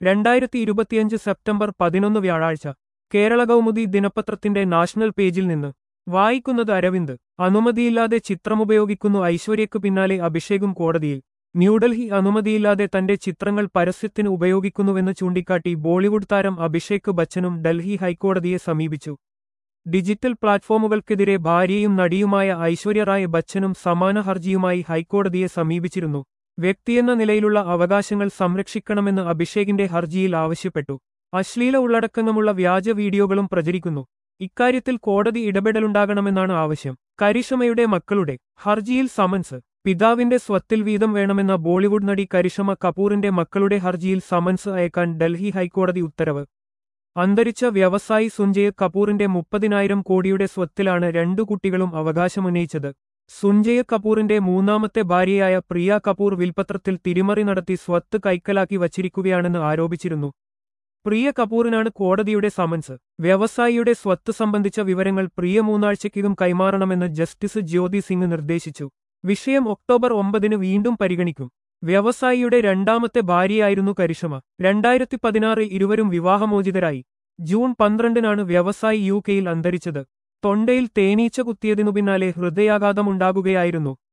രണ്ടായിരത്തി ഇരുപത്തിയഞ്ച് സെപ്റ്റംബർ പതിനൊന്ന് വ്യാഴാഴ്ച കേരള കൗമുദി ദിനപത്രത്തിന്റെ നാഷണൽ പേജിൽ നിന്ന് വായിക്കുന്നത് അരവിന്ദ് അനുമതിയില്ലാതെ ചിത്രമുപയോഗിക്കുന്നു ഐശ്വര്യയ്ക്കു പിന്നാലെ അഭിഷേകും കോടതിയിൽ ന്യൂഡൽഹി അനുമതിയില്ലാതെ തന്റെ ചിത്രങ്ങൾ പരസ്യത്തിന് ഉപയോഗിക്കുന്നുവെന്ന് ചൂണ്ടിക്കാട്ടി ബോളിവുഡ് താരം അഭിഷേക് ബച്ചനും ഡൽഹി ഹൈക്കോടതിയെ സമീപിച്ചു ഡിജിറ്റൽ പ്ലാറ്റ്ഫോമുകൾക്കെതിരെ ഭാര്യയും നടിയുമായ ഐശ്വര്യ റായ് ബച്ചനും സമാന ഹർജിയുമായി ഹൈക്കോടതിയെ സമീപിച്ചിരുന്നു വ്യക്തിയെന്ന നിലയിലുള്ള അവകാശങ്ങൾ സംരക്ഷിക്കണമെന്ന് അഭിഷേകിന്റെ ഹർജിയിൽ ആവശ്യപ്പെട്ടു അശ്ലീല ഉള്ളടക്കങ്ങളുള്ള വ്യാജ വീഡിയോകളും പ്രചരിക്കുന്നു ഇക്കാര്യത്തിൽ കോടതി ഇടപെടലുണ്ടാകണമെന്നാണ് ആവശ്യം കരിഷമയുടെ മക്കളുടെ ഹർജിയിൽ സമൻസ് പിതാവിന്റെ സ്വത്തിൽ വീതം വേണമെന്ന ബോളിവുഡ് നടി കരിഷമ കപൂറിന്റെ മക്കളുടെ ഹർജിയിൽ സമൻസ് അയക്കാൻ ഡൽഹി ഹൈക്കോടതി ഉത്തരവ് അന്തരിച്ച വ്യവസായി സുഞ്ജയ് കപൂറിന്റെ മുപ്പതിനായിരം കോടിയുടെ സ്വത്തിലാണ് രണ്ടു കുട്ടികളും അവകാശമുന്നയിച്ചത് സുഞ്ജയ് കപൂറിന്റെ മൂന്നാമത്തെ ഭാര്യയായ പ്രിയ കപൂർ വിൽപത്രത്തിൽ തിരിമറി നടത്തി സ്വത്ത് കൈക്കലാക്കി വച്ചിരിക്കുകയാണെന്ന് ആരോപിച്ചിരുന്നു പ്രിയ കപൂറിനാണ് കോടതിയുടെ സമൻസ് വ്യവസായിയുടെ സ്വത്ത് സംബന്ധിച്ച വിവരങ്ങൾ പ്രിയ മൂന്നാഴ്ചയ്ക്കകം കൈമാറണമെന്ന് ജസ്റ്റിസ് ജ്യോതി സിംഗ് നിർദ്ദേശിച്ചു വിഷയം ഒക്ടോബർ ഒമ്പതിന് വീണ്ടും പരിഗണിക്കും വ്യവസായിയുടെ രണ്ടാമത്തെ ഭാര്യയായിരുന്നു കരിഷമ രണ്ടായിരത്തി പതിനാറിൽ ഇരുവരും വിവാഹമോചിതരായി ജൂൺ പന്ത്രണ്ടിനാണ് വ്യവസായി യു കെയിൽ അന്തരിച്ചത് തൊണ്ടയിൽ തേനീച്ച കുത്തിയതിനു പിന്നാലെ ഹൃദയാഘാതമുണ്ടാകുകയായിരുന്നു